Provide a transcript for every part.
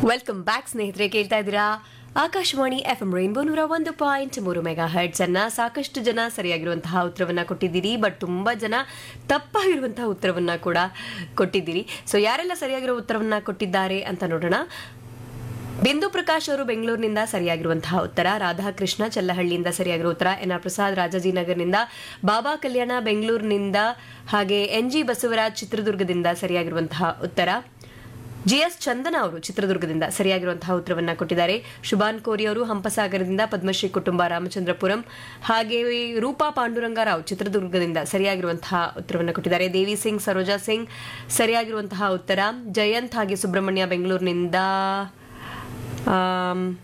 welcome back ಸ್ನೇಹಿತರೆ ಕೇಳ್ತಾ ಇದ್ದೀರಾ ಆಕಾಶವಾಣಿ ಎಫ್ ಎಂ ರೈನ್ಬೋ ನೂರ ಒಂದು ಪಾಯಿಂಟ್ ಮೂರು ಮೆಗಾ ಹರ್ಟ್ಸ್ ಅನ್ನ ಸಾಕಷ್ಟು ಜನ ಸರಿಯಾಗಿರುವಂತಹ ಉತ್ತರವನ್ನ ಕೊಟ್ಟಿದ್ದೀರಿ ಬಟ್ ತುಂಬಾ ಜನ ತಪ್ಪಾಗಿರುವಂತಹ ಉತ್ತರವನ್ನ ಕೂಡ ಕೊಟ್ಟಿದ್ದೀರಿ ಸೊ ಯಾರೆಲ್ಲ ಸರಿಯಾಗಿರೋ ಉತ್ತರವನ್ನ ಕೊಟ್ಟಿದ್ದಾರೆ ಅಂತ ನೋಡೋಣ ಬಿಂದು ಪ್ರಕಾಶ್ ಅವರು ಬೆಂಗಳೂರಿನಿಂದ ಸರಿಯಾಗಿರುವಂತಹ ಉತ್ತರ ರಾಧಾಕೃಷ್ಣ ಚಲ್ಲಹಳ್ಳಿಯಿಂದ ಸರಿಯಾಗಿರುವ ಉತ್ತರ ಎನ್ ಆರ್ ಪ್ರಸಾದ್ ರಾಜಾಜಿನಗರ್ನಿಂದ ಬಾಬಾ ಕಲ್ಯಾಣ ಬೆಂಗಳೂರಿನಿಂದ ಹಾಗೆ ಎನ್ ಜಿ ಬಸವರಾಜ್ ಚಿತ್ರದುರ್ಗದಿಂದ ಸರಿಯಾಗಿರುವಂತಹ ಉತ್ತರ ಜಿಎಸ್ ಚಂದನ ಅವರು ಚಿತ್ರದುರ್ಗದಿಂದ ಸರಿಯಾಗಿರುವಂತಹ ಉತ್ತರವನ್ನ ಕೊಟ್ಟಿದ್ದಾರೆ ಶುಭಾನ್ ಕೋರಿ ಅವರು ಹಂಪಸಾಗರದಿಂದ ಪದ್ಮಶ್ರೀ ಕುಟುಂಬ ರಾಮಚಂದ್ರಪುರಂ ಹಾಗೆ ರೂಪಾ ಪಾಂಡುರಂಗರಾವ್ ಚಿತ್ರದುರ್ಗದಿಂದ ಸರಿಯಾಗಿರುವಂತಹ ಉತ್ತರವನ್ನ ಕೊಟ್ಟಿದ್ದಾರೆ ದೇವಿ ಸಿಂಗ್ ಸರೋಜಾ ಸಿಂಗ್ ಸರಿಯಾಗಿರುವಂತಹ ಉತ್ತರ ಜಯಂತ್ ಹಾಗೆ ಸುಬ್ರಹ್ಮಣ್ಯ ಬೆಂಗಳೂರಿನಿಂದ ಆಮ್,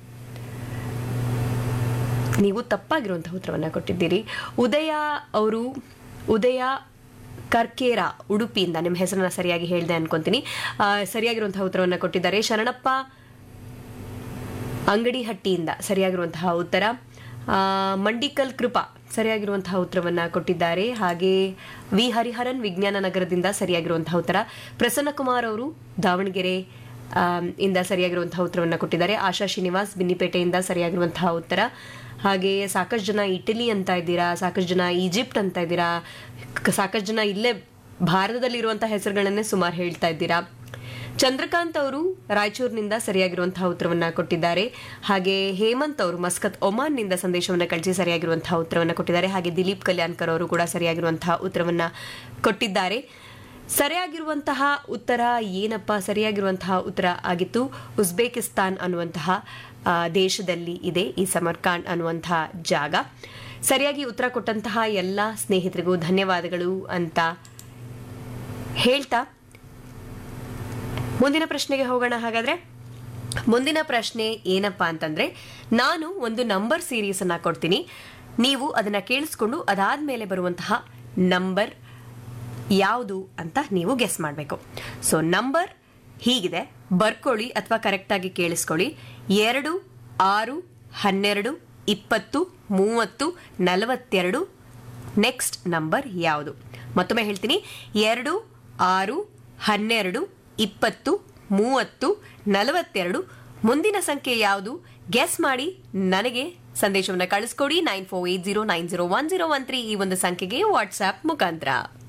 ನೀವು ತಪ್ಪಾಗಿರುವಂತಹ ಉತ್ತರವನ್ನ ಕೊಟ್ಟಿದ್ದೀರಿ ಉದಯ ಅವರು ಉದಯ ಕರ್ಕೇರ ಉಡುಪಿಯಿಂದ ನಿಮ್ಮ ಹೆಸರನ್ನ ಸರಿಯಾಗಿ ಹೇಳಿದೆ ಅನ್ಕೊಂತೀನಿ ಆ, ಸರಿಯಾಗಿರುವಂತಹ ಉತ್ತರವನ್ನ ಕೊಟ್ಟಿದ್ದಾರೆ ಶರಣಪ್ಪ ಅಂಗಡಿಹಟ್ಟಿಯಿಂದ ಸರಿಯಾಗಿರುವಂತಹ ಉತ್ತರ ಆ, ಮಂಡಿಕಲ್ ಕೃಪಾ ಸರಿಯಾಗಿರುವಂತಹ ಉತ್ತರವನ್ನ ಕೊಟ್ಟಿದ್ದಾರೆ ಹಾಗೆ ವಿ ಹರಿಹರನ್ ವಿಜ್ಞಾನ ನಗರದಿಂದ ಸರಿಯಾಗಿರುವಂತಹ ಉತ್ತರ ಪ್ರಸನ್ನಕುಮಾರ್ ಅವರು ದಾವಣಗೆರೆ ಆಮ್, ಇಂದ ಸರಿಯಾಗಿರುವಂತಹ ಉತ್ತರವನ್ನ ಕೊಟ್ಟಿದ್ದಾರೆ ಆಶಾ ಶ್ರೀನಿವಾಸ್ ಬಿನ್ನಿಪೇಟೆಯಿಂದ ಸರಿಯಾಗಿರುವಂತಹ ಉತ್ತರ ಹಾಗೆ ಸಾಕಷ್ಟು ಜನ ಇಟಲಿ ಅಂತ ಇದ್ದೀರಾ ಸಾಕಷ್ಟು ಜನ ಈಜಿಪ್ಟ್ ಅಂತ ಇದ್ದೀರಾ ಕ- ಸಾಕಷ್ಟು ಜನ ಇಲ್ಲೇ ಭಾರತದಲ್ಲಿರುವಂತಹ ಹೆಸರುಗಳನ್ನೇ ಸುಮಾರು ಹೇಳ್ತಾ ಇದ್ದೀರಾ ಚಂದ್ರಕಾಂತ್ ಅವರು ರಾಯಚೂರಿನಿಂದ ಸರಿಯಾಗಿರುವಂತಹ ಉತ್ತರವನ್ನ ಕೊಟ್ಟಿದ್ದಾರೆ ಹಾಗೆ ಹೇಮಂತ್ ಅವರು ಮಸ್ಕತ್ ಒಮಾನ್ನಿಂದ ಸಂದೇಶವನ್ನ ಕಳಿಸಿ ಸರಿಯಾಗಿರುವಂತಹ ಉತ್ತರವನ್ನ ಕೊಟ್ಟಿದ್ದಾರೆ ಹಾಗೆ ದಿಲೀಪ್ ಕಲ್ಯಾಣ್ಕರ್ ಅವರು ಕೂಡ ಸರಿಯಾಗಿರುವಂತಹ ಉತ್ತರವನ್ನ ಕೊಟ್ಟಿದ್ದಾರೆ ಸರಿಯಾಗಿರುವಂತಹ ಉತ್ತರ ಏನಪ್ಪ ಸರಿಯಾಗಿರುವಂತಹ ಉತ್ತರ ಆಗಿತ್ತು ಉಜ್ಬೇಕಿಸ್ತಾನ್ ಅನ್ನುವಂತಹ ಆ, ದೇಶದಲ್ಲಿ ಇದೆ ಈ ಸಮರ್ಕಾಂಡ್ ಅನ್ನುವಂತಹ ಜಾಗ ಸರಿಯಾಗಿ ಉತ್ತರ ಕೊಟ್ಟಂತಹ ಎಲ್ಲ ಸ್ನೇಹಿತರಿಗೂ ಧನ್ಯವಾದಗಳು ಅಂತ ಹೇಳ್ತಾ ಮುಂದಿನ ಪ್ರಶ್ನೆಗೆ ಹೋಗೋಣ ಹಾಗಾದ್ರೆ ಮುಂದಿನ ಪ್ರಶ್ನೆ ಏನಪ್ಪಾ ಅಂತಂದ್ರೆ ನಾನು ಒಂದು ನಂಬರ್ ಸೀರೀಸ್ ಅನ್ನ ಕೊಡ್ತೀನಿ ನೀವು ಅದನ್ನ ಕೇಳಿಸ್ಕೊಂಡು ಅದಾದ್ಮೇಲೆ ಬರುವಂತಹ ನಂಬರ್ ಯಾವುದು ಅಂತ ನೀವು ಗೆಸ್ ಮಾಡಬೇಕು ಸೊ ನಂಬರ್ ಹೀಗಿದೆ ಬರ್ಕೊಳ್ಳಿ ಅಥವಾ ಕರೆಕ್ಟಾಗಿ ಕೇಳಿಸ್ಕೊಳ್ಳಿ ಎರಡು ಆರು ಹನ್ನೆರಡು ಇಪ್ಪತ್ತು ಮೂವತ್ತು ನಲವತ್ತೆರಡು ನೆಕ್ಸ್ಟ್ ನಂಬರ್ ಯಾವುದು ಮತ್ತೊಮ್ಮೆ ಹೇಳ್ತೀನಿ ಎರಡು ಆರು ಹನ್ನೆರಡು ಇಪ್ಪತ್ತು ಮೂವತ್ತು ನಲವತ್ತೆರಡು ಮುಂದಿನ ಸಂಖ್ಯೆ ಯಾವುದು ಗೆಸ್ ಮಾಡಿ ನನಗೆ ಸಂದೇಶವನ್ನು ಕಳಿಸ್ಕೊಡಿ nine four eight zero nine zero one zero one three ಈ ಒಂದು ಸಂಖ್ಯೆಗೆ ವಾಟ್ಸ್ಆಪ್ ಮುಖಾಂತರ